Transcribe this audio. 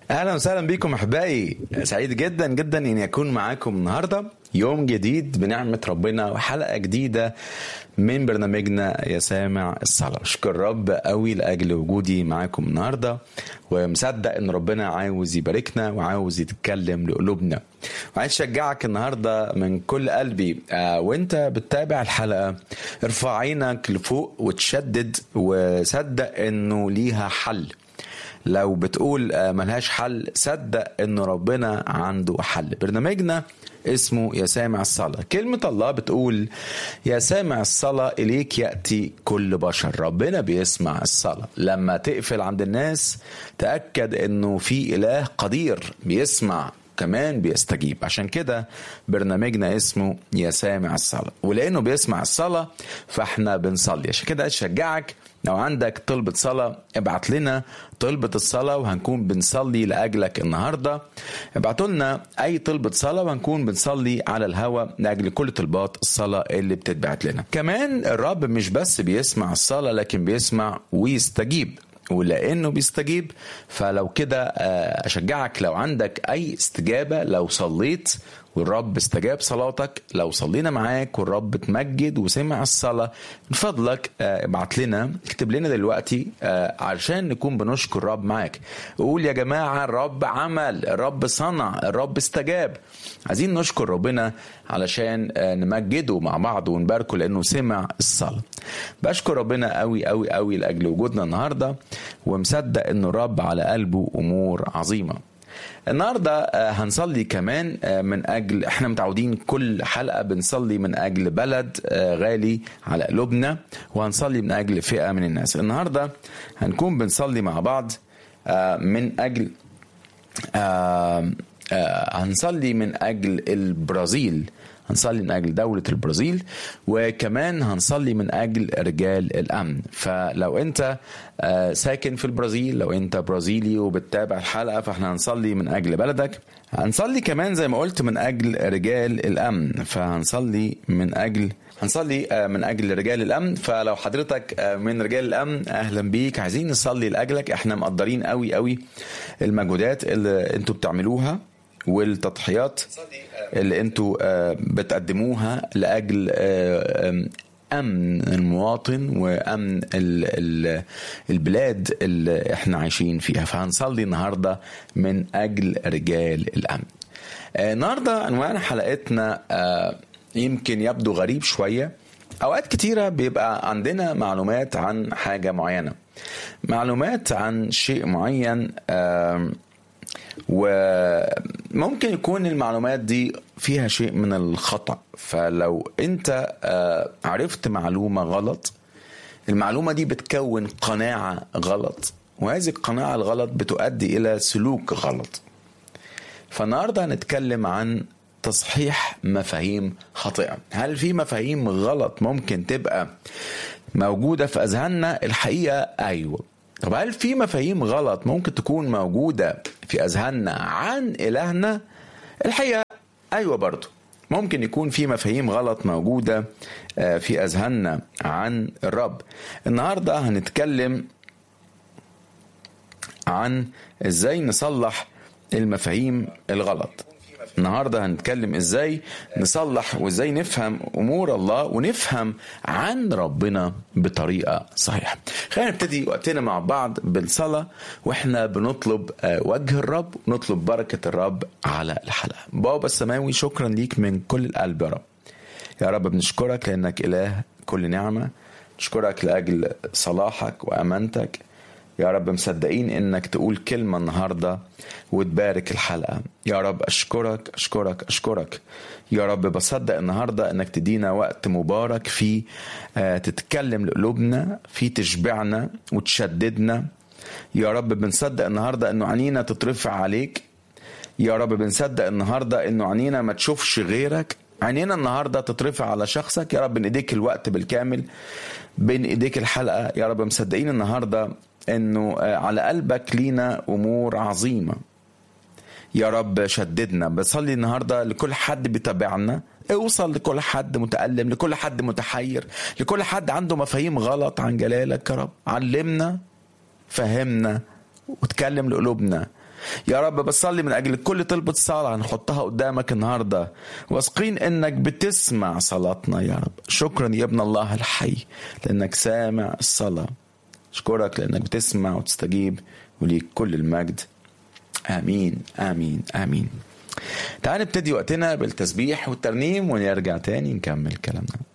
اهلا وسهلا بكم احبائي سعيد جدا جدا اني اكون معاكم النهارده يوم جديد بنعمه ربنا وحلقه جديده من برنامجنا يا سامع الصلاه اشكر رب قوي لاجل وجودي معاكم النهارده ومصدق ان ربنا عاوز يباركنا وعاوز يتكلم لقلوبنا وعايز اشجعك النهارده من كل قلبي آه وانت بتتابع الحلقه ارفع عينك لفوق وتشدد وصدق انه ليها حل لو بتقول ملهاش حل صدق ان ربنا عنده حل برنامجنا اسمه يا سامع الصلاة كلمة الله بتقول يا سامع الصلاة إليك يأتي كل بشر ربنا بيسمع الصلاة لما تقفل عند الناس تأكد أنه في إله قدير بيسمع كمان بيستجيب عشان كده برنامجنا اسمه يا سامع الصلاة ولأنه بيسمع الصلاة فاحنا بنصلي عشان كده أشجعك لو عندك طلبة صلاة ابعت لنا طلبة الصلاة وهنكون بنصلي لأجلك النهاردة ابعتوا لنا أي طلبة صلاة وهنكون بنصلي على الهوا لأجل كل طلبات الصلاة اللي بتتبعت لنا كمان الرب مش بس بيسمع الصلاة لكن بيسمع ويستجيب ولانه بيستجيب فلو كده اشجعك لو عندك اي استجابه لو صليت والرب استجاب صلاتك لو صلينا معاك والرب تمجد وسمع الصلاة من فضلك ابعت لنا اكتب لنا دلوقتي علشان نكون بنشكر الرب معاك قول يا جماعة الرب عمل الرب صنع الرب استجاب عايزين نشكر ربنا علشان نمجده مع بعض ونباركه لانه سمع الصلاة بشكر ربنا قوي قوي قوي لاجل وجودنا النهارده ومصدق ان الرب على قلبه امور عظيمه النهارده هنصلي كمان من اجل احنا متعودين كل حلقه بنصلي من اجل بلد غالي على قلوبنا وهنصلي من اجل فئه من الناس النهارده هنكون بنصلي مع بعض من اجل هنصلي من اجل البرازيل هنصلي من اجل دوله البرازيل وكمان هنصلي من اجل رجال الامن فلو انت ساكن في البرازيل لو انت برازيلي وبتتابع الحلقه فاحنا هنصلي من اجل بلدك هنصلي كمان زي ما قلت من اجل رجال الامن فهنصلي من اجل هنصلي من اجل رجال الامن فلو حضرتك من رجال الامن اهلا بيك عايزين نصلي لاجلك احنا مقدرين قوي قوي المجهودات اللي انتوا بتعملوها والتضحيات اللي انتوا بتقدموها لاجل امن المواطن وامن البلاد اللي احنا عايشين فيها فهنصلي النهارده من اجل رجال الامن النهارده عنوان حلقتنا يمكن يبدو غريب شويه اوقات كتيره بيبقى عندنا معلومات عن حاجه معينه معلومات عن شيء معين وممكن يكون المعلومات دي فيها شيء من الخطأ فلو انت عرفت معلومة غلط المعلومة دي بتكون قناعة غلط وهذه القناعة الغلط بتؤدي إلى سلوك غلط فالنهاردة هنتكلم عن تصحيح مفاهيم خاطئة هل في مفاهيم غلط ممكن تبقى موجودة في أذهاننا الحقيقة أيوة طب هل في مفاهيم غلط ممكن تكون موجودة في أذهاننا عن إلهنا؟ الحقيقة أيوة برضو ممكن يكون في مفاهيم غلط موجودة في أذهاننا عن الرب النهاردة هنتكلم عن إزاي نصلح المفاهيم الغلط النهارده هنتكلم ازاي نصلح وازاي نفهم امور الله ونفهم عن ربنا بطريقه صحيحه. خلينا نبتدي وقتنا مع بعض بالصلاه واحنا بنطلب وجه الرب ونطلب بركه الرب على الحلقه. بابا السماوي شكرا ليك من كل القلب يا رب. يا رب بنشكرك لانك اله كل نعمه. نشكرك لاجل صلاحك وامانتك. يا رب مصدقين انك تقول كلمه النهارده وتبارك الحلقه يا رب اشكرك اشكرك اشكرك يا رب بصدق النهارده انك تدينا وقت مبارك فيه تتكلم لقلوبنا فيه تشبعنا وتشددنا يا رب بنصدق النهارده انه عنينا تترفع عليك يا رب بنصدق النهارده انه عنينا ما تشوفش غيرك عينينا النهارده تترفع على شخصك يا رب بين ايديك الوقت بالكامل بين ايديك الحلقه يا رب مصدقين النهارده انه على قلبك لينا امور عظيمه يا رب شددنا بصلي النهارده لكل حد بيتابعنا اوصل لكل حد متألم لكل حد متحير لكل حد عنده مفاهيم غلط عن جلالك يا رب علمنا فهمنا وتكلم لقلوبنا يا رب بصلي من أجل كل طلبة صلاة هنحطها قدامك النهاردة واثقين إنك بتسمع صلاتنا يا رب شكرا يا ابن الله الحي لأنك سامع الصلاة أشكرك لأنك بتسمع وتستجيب وليك كل المجد آمين آمين آمين تعال نبتدي وقتنا بالتسبيح والترنيم ونرجع تاني نكمل كلامنا